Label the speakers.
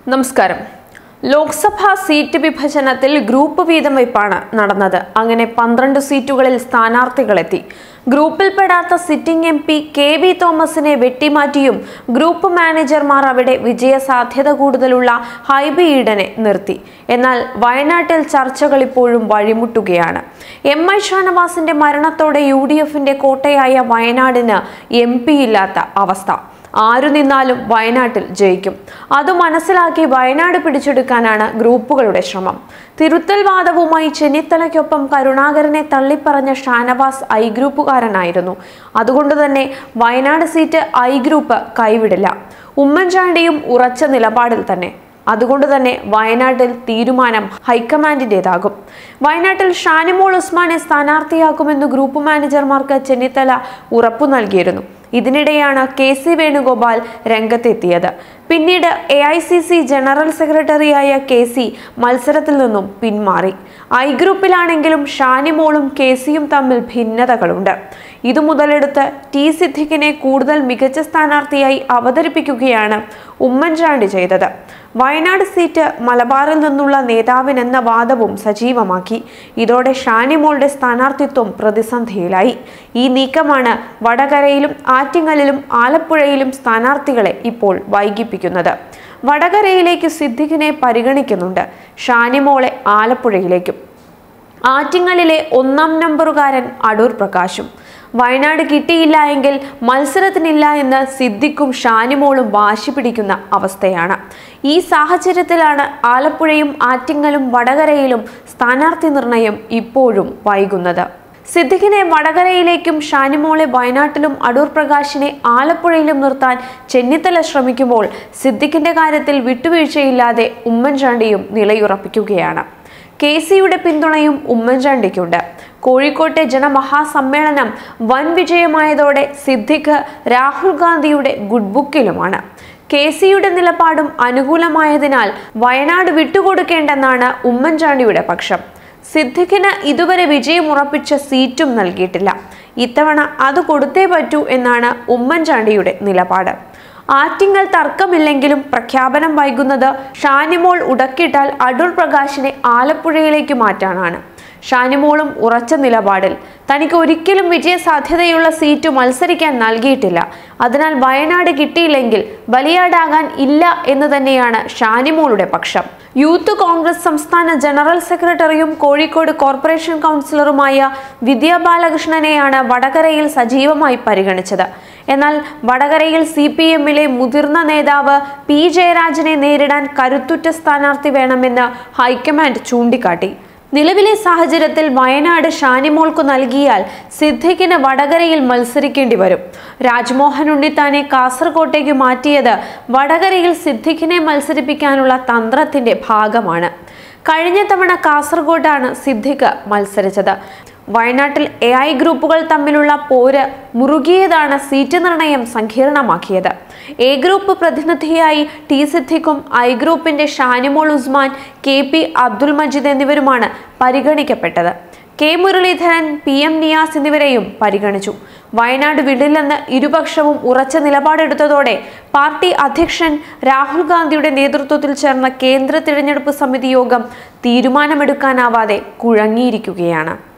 Speaker 1: നമസ്കാരം Lok Sabha seat വിഭജനത്തിൽ group വീതം വെപ്പാണ് നടന്നത് അങ്ങനെ പന്ത്രണ്ട് സീറ്റുകളിൽ സ്ഥാനാർത്ഥികളെത്തി ഗ്രൂപ്പിൽപ്പെടാത്ത sitting M P K V തോമസിനെ വെട്ടിമാറ്റിയും ഗ്രൂപ്പ് മാനേജർമാർ അവിടെ വിജയസാധ്യത കൂടുതലുള്ള ഹൈബി ഈഡനെ നിർത്തി എന്നാൽ വയനാട്ടിൽ ചർച്ചകൾ ഇപ്പോഴും വഴിമുട്ടുകയാണ് എം ഐ ഷാനവാസിന്റെ മരണത്തോടെ യു ഡി എഫിന്റെ കോട്ടയായ വയനാടിന് എം പി ഇല്ലാത്ത അവസ്ഥ ആരു നിന്നാലും വയനാട്ടിൽ ജയിക്കും അത് മനസ്സിലാക്കി വയനാട് പിടിച്ചെടുക്കാനാണ് ഗ്രൂപ്പുകളുടെ ശ്രമം തിരുത്തൽ വാദവുമായി ചെന്നിത്തലയ്ക്കൊപ്പം കരുണാകരനെ തള്ളിപ്പറഞ്ഞ ഷാനവാസ് ഐ ഗ്രൂപ്പുകാരനായിരുന്നു അതുകൊണ്ട് തന്നെ വയനാട് സീറ്റ് ഐ ഗ്രൂപ്പ് കൈവിടില്ല ഉമ്മൻചാണ്ടിയും ഉറച്ച നിലപാടിൽ തന്നെ അതുകൊണ്ട് തന്നെ വയനാട്ടിൽ തീരുമാനം ഹൈക്കമാൻഡിൻ്റെതാകും വയനാട്ടിൽ ഷാനിമോൾ ഉസ്മാനെ സ്ഥാനാർത്ഥിയാക്കുമെന്ന് ഗ്രൂപ്പ് മാനേജർമാർക്ക് ചെന്നിത്തല ഉറപ്പു നൽകിയിരുന്നു ഇതിനിടെയാണ് കെ സി വേണുഗോപാൽ രംഗത്തെത്തിയത് പിന്നീട് A I C C general സെക്രട്ടറിയായ കെ സി മത്സരത്തിൽ നിന്നും പിന്മാറി ഐ ഗ്രൂപ്പിലാണെങ്കിലും ഷാനിമോളും കെ സിയും തമ്മിൽ ഭിന്നതകളുണ്ട് ഇതു മുതലെടുത്ത് ടി സിദ്ദിഖിനെ കൂടുതൽ മികച്ച സ്ഥാനാർത്ഥിയായി അവതരിപ്പിക്കുകയാണ് ഉമ്മൻചാണ്ടി ചെയ്തത് വയനാട് സീറ്റ് മലബാറിൽ നിന്നുള്ള നേതാവിനെന്ന വാദവും സജീവമാക്കി ഇതോടെ ഷാനിമോളുടെ സ്ഥാനാർത്ഥിത്വം പ്രതിസന്ധിയിലായി ഈ നീക്കമാണ് വടകരയിലും ആറ്റിങ്ങലിലും ആലപ്പുഴയിലും സ്ഥാനാർത്ഥികളെ ഇപ്പോൾ വൈകിപ്പിക്കുന്നത് വടകരയിലേക്ക് സിദ്ദിഖിനെ പരിഗണിക്കുന്നുണ്ട് ഷാനിമോളെ ആലപ്പുഴയിലേക്കും ആറ്റിങ്ങലിലെ ഒന്നാം നമ്പറുകാരൻ അടൂർ പ്രകാശും വയനാട് കിട്ടിയില്ല എങ്കിൽ മത്സരത്തിനില്ല എന്ന് സിദ്ദിഖും ഷാനിമോളും വാശി പിടിക്കുന്ന അവസ്ഥയാണ് ഈ സാഹചര്യത്തിലാണ് ആലപ്പുഴയും ആറ്റിങ്ങലും വടകരയിലും സ്ഥാനാർത്ഥി നിർണയം ഇപ്പോഴും വൈകുന്നത് സിദ്ദിഖിനെ വടകരയിലേക്കും ഷാനിമോളെ വയനാട്ടിലും അടൂർ പ്രകാശിനെ ആലപ്പുഴയിലും നിർത്താൻ ചെന്നിത്തല ശ്രമിക്കുമ്പോൾ സിദ്ദിഖിന്റെ കാര്യത്തിൽ വിട്ടുവീഴ്ചയില്ലാതെ ഉമ്മൻചാണ്ടിയും നിലയുറപ്പിക്കുകയാണ് കെ സിയുടെ പിന്തുണയും ഉമ്മൻചാണ്ടിക്കുണ്ട് കോഴിക്കോട്ടെ ജനമഹാസമ്മേളനം വൻ വിജയമായതോടെ സിദ്ദിഖ് രാഹുൽ ഗാന്ധിയുടെ ഗുഡ് ബുക്കിലുമാണ് കെ സിയുടെ നിലപാടും അനുകൂലമായതിനാൽ വയനാട് വിട്ടുകൊടുക്കേണ്ടെന്നാണ് ഉമ്മൻചാണ്ടിയുടെ പക്ഷം സിദ്ദിഖിന് ഇതുവരെ വിജയം ഉറപ്പിച്ച സീറ്റും നൽകിയിട്ടില്ല ഇത്തവണ അത് കൊടുത്തേ പറ്റൂ എന്നാണ് ഉമ്മൻചാണ്ടിയുടെ നിലപാട് ആറ്റിങ്ങൽ തർക്കമില്ലെങ്കിലും പ്രഖ്യാപനം വൈകുന്നത് ഷാനിമോൾ ഉടക്കിട്ടാൽ അടൂർ പ്രകാശിനെ ആലപ്പുഴയിലേക്ക് മാറ്റാനാണ് ഷാനിമോളും ഉറച്ച നിലപാടിൽ തനിക്ക് ഒരിക്കലും വിജയസാധ്യതയുള്ള സീറ്റ് മത്സരിക്കാൻ നൽകിയിട്ടില്ല അതിനാൽ വയനാട് കിട്ടിയില്ലെങ്കിൽ ബലിയാടാകാൻ ഇല്ല എന്ന് തന്നെയാണ് ഷാനിമോളുടെ പക്ഷം യൂത്ത് കോൺഗ്രസ് സംസ്ഥാന ജനറൽ സെക്രട്ടറിയും കോഴിക്കോട് കോർപ്പറേഷൻ കൗൺസിലറുമായ വിദ്യാ ബാലകൃഷ്ണനെയാണ് വടകരയിൽ സജീവമായി പരിഗണിച്ചത് എന്നാൽ വടകരയിൽ സി പി എമ്മിലെ മുതിർന്ന നേതാവ് പി ജയരാജനെ നേരിടാൻ കരുത്തുറ്റ സ്ഥാനാർത്ഥി വേണമെന്ന് ഹൈക്കമാൻഡ് ചൂണ്ടിക്കാട്ടി നിലവിലെ സാഹചര്യത്തിൽ വയനാട് ഷാനിമോൾക്ക് നൽകിയാൽ സിദ്ദിഖിന് വടകരയിൽ മത്സരിക്കേണ്ടി വരും രാജ്മോഹൻ ഉണ്ണിത്താനെ കാസർകോട്ടേക്ക് മാറ്റിയത് വടകരയിൽ സിദ്ദിഖിനെ മത്സരിപ്പിക്കാനുള്ള തന്ത്രത്തിന്റെ ഭാഗമാണ് കഴിഞ്ഞ തവണ കാസർഗോഡാണ് സിദ്ദിഖ് മത്സരിച്ചത് വയനാട്ടിൽ എ ഐ ഗ്രൂപ്പുകൾ തമ്മിലുള്ള പോര് മുറുകിയതാണ് സീറ്റ് നിർണയം സങ്കീർണമാക്കിയത് എ ഗ്രൂപ്പ് പ്രതിനിധിയായി ടി സിദ്ദിഖും ഐ ഗ്രൂപ്പിന്റെ ഷാനിമോൾ ഉസ്മാൻ കെ പി അബ്ദുൽ മജീദ് എന്നിവരുമാണ് പരിഗണിക്കപ്പെട്ടത് K Muraleedharan P M Niyas എന്നിവരെയും പരിഗണിച്ചു വയനാട് വിടില്ലെന്ന് ഇരുപക്ഷവും ഉറച്ച നിലപാടെടുത്തതോടെ പാർട്ടി അധ്യക്ഷൻ രാഹുൽ ഗാന്ധിയുടെ നേതൃത്വത്തിൽ ചേർന്ന കേന്ദ്ര തിരഞ്ഞെടുപ്പ് സമിതി യോഗം തീരുമാനമെടുക്കാനാവാതെ കുഴങ്ങിയിരിക്കുകയാണ്